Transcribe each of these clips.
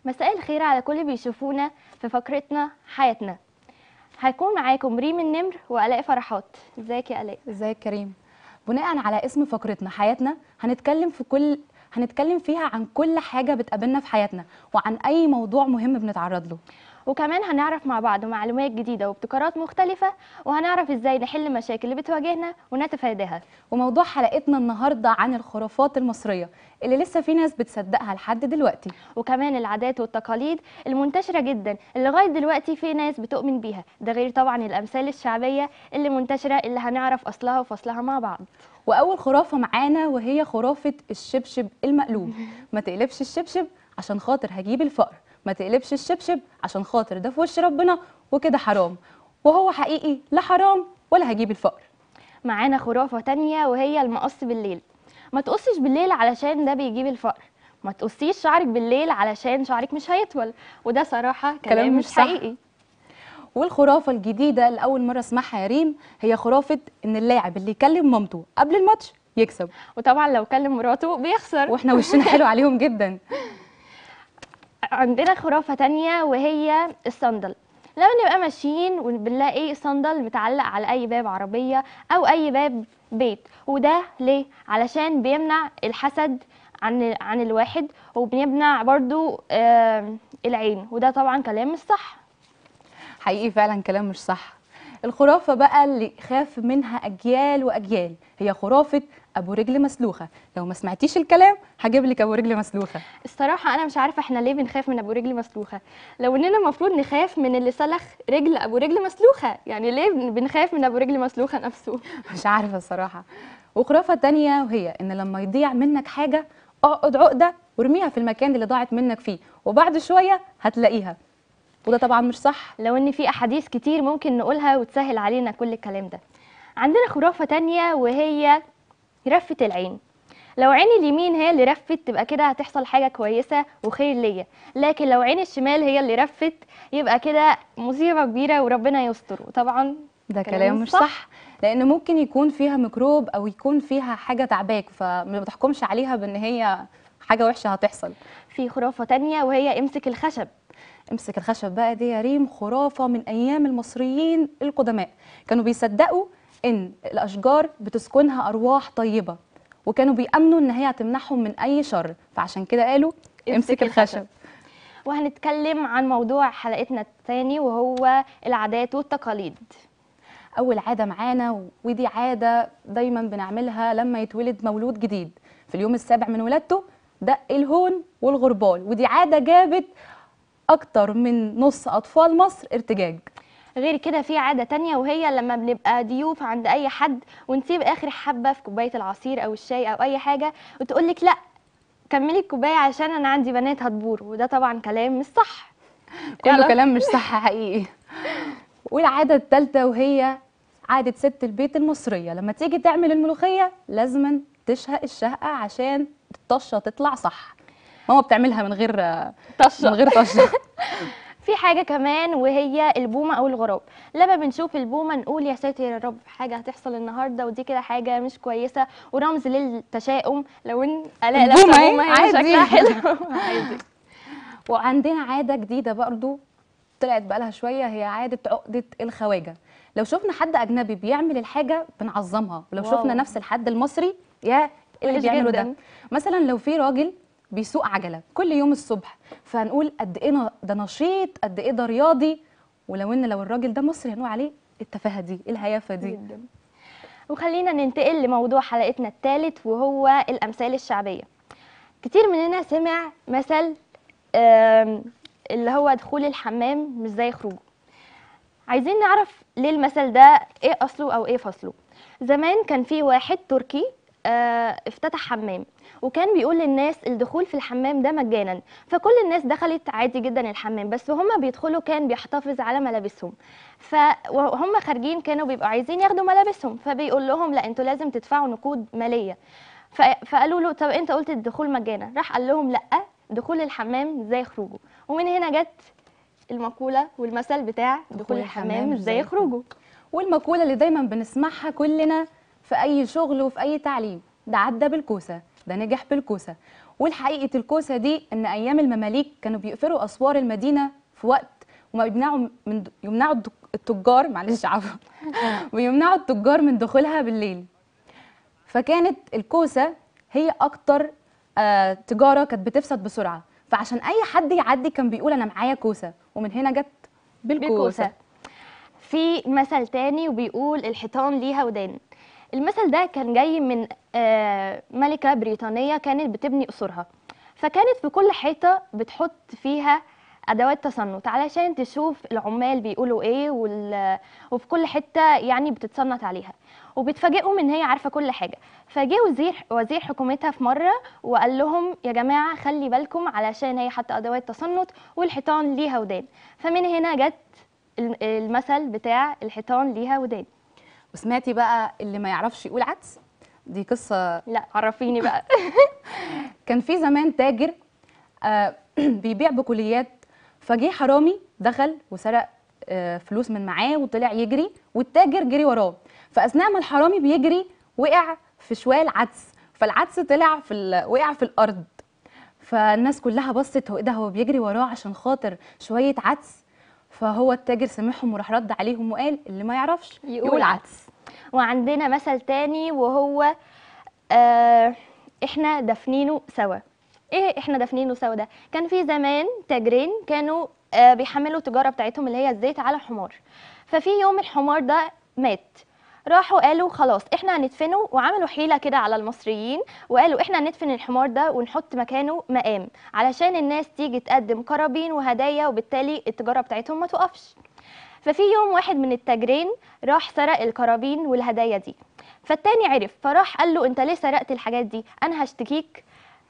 مساء الخير على كل بيشوفونا في فقرتنا حياتنا هيكون معاكم ريم النمر وآلاء فرحات ازيك يا آلاء ازيك كريم بناء على اسم فقرتنا حياتنا هنتكلم في كل هنتكلم فيها عن كل حاجة بتقابلنا في حياتنا وعن أي موضوع مهم بنتعرض له وكمان هنعرف مع بعض معلومات جديدة وابتكارات مختلفة وهنعرف ازاي نحل المشاكل اللي بتواجهنا ونتفاداها وموضوع حلقتنا النهاردة عن الخرافات المصرية اللي لسه في ناس بتصدقها لحد دلوقتي وكمان العادات والتقاليد المنتشرة جدا اللي لغاية دلوقتي في ناس بتؤمن بيها ده غير طبعا الأمثال الشعبية اللي منتشرة اللي هنعرف أصلها وفصلها مع بعض وأول خرافة معانا وهي خرافة الشبشب المقلوب ما تقلبش الشبشب عشان خاطر هجيب الفقر ما تقلبش الشبشب عشان خاطر ده في وش ربنا وكده حرام وهو حقيقي لا حرام ولا هجيب الفقر معانا خرافة تانية وهي المقص بالليل ما تقصش بالليل علشان ده بيجيب الفقر ما تقصيش شعرك بالليل علشان شعرك مش هيطول وده صراحة كلام, كلام مش مش صح. حقيقي والخرافة الجديدة اللي أول مرة أسمعها يا ريم هي خرافة إن اللاعب اللي يكلم مامته قبل الماتش يكسب وطبعا لو كلم مراته بيخسر واحنا وشنا حلو عليهم جدا عندنا خرافة تانية وهي الصندل لما نبقى ماشيين وبنلاقي صندل متعلق على أي باب عربية أو أي باب بيت وده ليه؟ علشان بيمنع الحسد عن عن الواحد وبيمنع برضو آه العين وده طبعا كلام مش صح حقيقي فعلا كلام مش صح الخرافة بقى اللي خاف منها أجيال وأجيال هي خرافة أبو رجل مسلوخة لو ما سمعتيش الكلام هجيب لك أبو رجل مسلوخة الصراحة أنا مش عارفة احنا ليه بنخاف من أبو رجل مسلوخة لو إننا المفروض نخاف من اللي سلخ رجل أبو رجل مسلوخة يعني ليه بن- بنخاف من أبو رجل مسلوخة نفسه مش عارفة الصراحة وخرافة تانية وهي إن لما يضيع منك حاجة اقعد عقدة وارميها في المكان اللي ضاعت منك فيه وبعد شوية هتلاقيها وده طبعا مش صح لو ان في احاديث كتير ممكن نقولها وتسهل علينا كل الكلام ده عندنا خرافة تانية وهي رفة العين لو عين اليمين هي اللي رفت تبقى كده هتحصل حاجة كويسة وخير ليا لكن لو عين الشمال هي اللي رفت يبقى كده مصيبة كبيرة وربنا يستر وطبعا ده كلام كلام مش مش صح. صح لان ممكن يكون فيها ميكروب او يكون فيها حاجه تعباك فما تحكمش عليها بان هي حاجه وحشه هتحصل في خرافة تانية وهي امسك الخشب امسك الخشب بقى دي يا ريم خرافه من ايام المصريين القدماء كانوا بيصدقوا ان الاشجار بتسكنها ارواح طيبه وكانوا بيامنوا ان هي هتمنعهم من اي شر فعشان كده قالوا امسك امسك الخشب. الخشب وهنتكلم عن موضوع حلقتنا الثاني وهو العادات والتقاليد اول عاده معانا و- ودي عاده دايما بنعملها لما يتولد مولود جديد في اليوم السابع من ولادته دق الهون والغربال ودي عاده جابت اكتر من نص اطفال مصر ارتجاج غير كده في عادة تانية وهي لما بنبقى ضيوف عند أي حد ونسيب آخر حبة في كوباية العصير أو الشاي أو أي حاجة وتقولك لأ كملي الكوباية عشان أنا عندي بنات هتبور وده طبعا كلام مش صح كله يلا. كلام مش صح حقيقي والعاده الثالثه وهي عاده ست البيت المصريه لما تيجي تعمل الملوخيه لازما تشهق الشهقه عشان الطشه تطلع صح ماما بتعملها من غير من طشة غير طشه في حاجة كمان وهي البومة أو الغراب لما بنشوف البومة نقول يا ساتر يا رب حاجة هتحصل النهاردة ودي كده حاجة مش كويسة ورمز للتشاؤم لو إن ألاقي لابسة البومة إيه؟ بومة هي عادي. شكلها حلو عادي وعندنا عاده جديده برضو طلعت بقالها شويه هي عاده عقده الخواجه لو شفنا حد اجنبي بيعمل الحاجه بنعظمها ولو واو. شفنا نفس الحد المصري يا إيه اللي وحش بيعمله جداً. ده مثلا لو في راجل بيسوق عجله كل يوم الصبح فهنقول قد ايه ن- ده نشيط قد ايه ده رياضي ولو ان لو الراجل ده مصري هنقول عليه التفاهه دي إيه الهيافه دي جدا وخلينا ننتقل لموضوع حلقتنا الثالث وهو الأمثال الشعبية كتير مننا سمع مثل آم، اللي هو دخول الحمام مش زي خروجه عايزين نعرف ليه المثل ده ايه اصله او ايه فصله زمان كان في واحد تركي آه، افتتح حمام وكان بيقول للناس الدخول في الحمام ده مجانا فكل الناس دخلت عادي جدا الحمام بس وهم بيدخلوا كان بيحتفظ على ملابسهم فهم خارجين كانوا بيبقوا عايزين ياخدوا ملابسهم فبيقول لهم لا انتوا لازم تدفعوا نقود ماليه ف- فقالوا له طب انت قلت الدخول مجانا راح قال لهم لا دخول الحمام زي خروجه ومن هنا جت المقوله والمثل بتاع دخول الحمام مش زي خروجه والمقوله اللي دايما بنسمعها كلنا في اي شغل وفي اي تعليم ده عدى بالكوسه ده نجح بالكوسه والحقيقه الكوسه دي ان ايام المماليك كانوا بيقفلوا اسوار المدينه في وقت وما يمنعوا من يمنعوا الدك- التجار معلش عفوا ويمنعوا التجار من دخولها بالليل فكانت الكوسه هي اكتر آه تجاره كانت بتفسد بسرعه فعشان اي حد يعدي كان بيقول انا معايا كوسه ومن هنا جت بالكوسه بالكوسة في مثل تاني وبيقول الحيطان ليها ودان المثل ده كان جاي من آه، ملكة بريطانية كانت بتبني قصورها فكانت في كل حيطة بتحط فيها أدوات تصنت علشان تشوف العمال بيقولوا إيه وال... وفي كل حتة يعني بتتصنت عليها وبتفاجئهم إن هي عارفة كل حاجة فجه وزير وزير حكومتها في مرة وقال لهم يا جماعة خلي بالكم علشان هي حاطة أدوات تصنت والحيطان ليها ودان فمن هنا جت الم- المثل بتاع الحيطان ليها ودان وسمعتي بقى اللي ما يعرفش يقول عدس دي قصه لا عرفيني بقى كان في زمان تاجر آه، بيبيع بكليات فجه حرامي دخل وسرق آه، فلوس من معاه وطلع يجري والتاجر جري وراه فاثناء ما الحرامي بيجري وقع في شوال عدس فالعدس طلع في ال- وقع في الارض فالناس كلها بصت هو ايه ده هو بيجري وراه عشان خاطر شويه عدس فهو التاجر سامحهم وراح رد عليهم وقال اللي ما يعرفش يقول يقول عدس وعندنا مثل تاني وهو آه احنا دافنينه سوا ايه احنا دافنينه سوا ده كان في زمان تاجرين كانوا آه بيحملوا التجاره بتاعتهم اللي هي الزيت على حمار ففي يوم الحمار ده مات راحوا قالوا خلاص احنا هندفنه وعملوا حيله كده على المصريين وقالوا احنا هندفن الحمار ده ونحط مكانه مقام علشان الناس تيجي تقدم قرابين وهدايا وبالتالي التجاره بتاعتهم ما توقفش ففي يوم واحد من التاجرين راح سرق القرابين والهدايا دي فالتاني عرف فراح قال له انت ليه سرقت الحاجات دي انا هشتكيك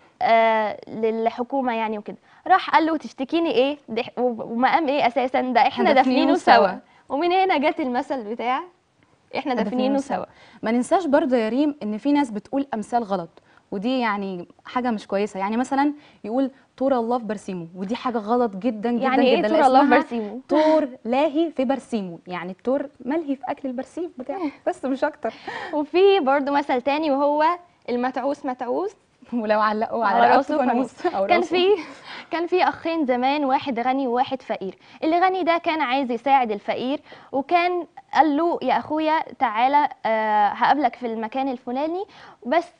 آه للحكومه يعني وكده راح قال له تشتكيني ايه ده إح- ومقام ايه اساسا ده احنا دافنينه سوا ومن هنا جت المثل بتاع احنا دافنينه سوا ما ننساش برضه يا ريم ان في ناس بتقول امثال غلط ودي يعني حاجه مش كويسه يعني مثلا يقول طور الله في برسيمه ودي حاجه غلط جدا جدا يعني ايه جدا طول الله اسمها برسيمه طور لاهي في برسيمه يعني الطور ملهي في اكل البرسيم بتاعه بس مش اكتر وفي برضو مثل تاني وهو المتعوس متعوس ولو علقوا على على راسه راسه فانوس أو كان راسه. في كان في اخين زمان واحد غني وواحد فقير اللي غني ده كان عايز يساعد الفقير وكان قال له يا اخويا تعالى آه هقابلك في المكان الفلاني بس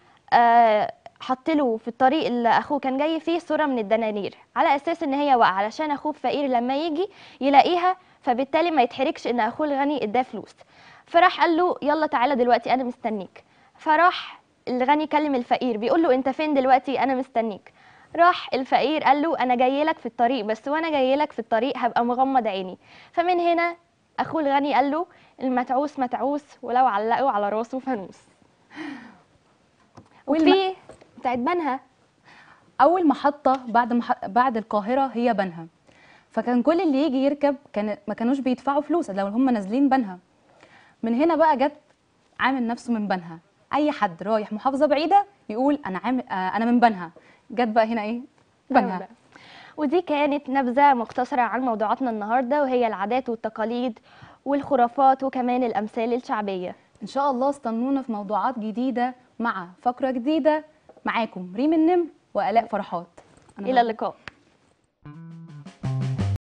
آه حط له في الطريق اللي اخوه كان جاي فيه صوره من الدنانير على اساس ان هي واقعه علشان اخوه الفقير لما يجي يلاقيها فبالتالي ما يتحركش ان اخوه الغني اداه فلوس فراح قال له يلا تعالى دلوقتي انا مستنيك فراح الغني كلم الفقير بيقول له انت فين دلوقتي انا مستنيك راح الفقير قال له انا جاي لك في الطريق بس وانا جاي لك في الطريق هبقى مغمض عيني فمن هنا اخوه الغني قال له المتعوس متعوس ولو علقوا على راسه فانوس والم- وفي بتاعت بنها اول محطه بعد مح... بعد القاهره هي بنها فكان كل اللي يجي يركب كان ما كانوش بيدفعوا فلوس لو هم نازلين بنها من هنا بقى جت عامل نفسه من بنها اي حد رايح محافظه بعيده يقول انا عامل آه انا من بنها جت بقى هنا ايه بنها ودي كانت نبذة مختصرة عن موضوعاتنا النهاردة وهي العادات والتقاليد والخرافات وكمان الأمثال الشعبية ان شاء الله استنونا في موضوعات جديده مع فقره جديده معاكم ريم النمر والاء فرحات أنا إلى اللقاء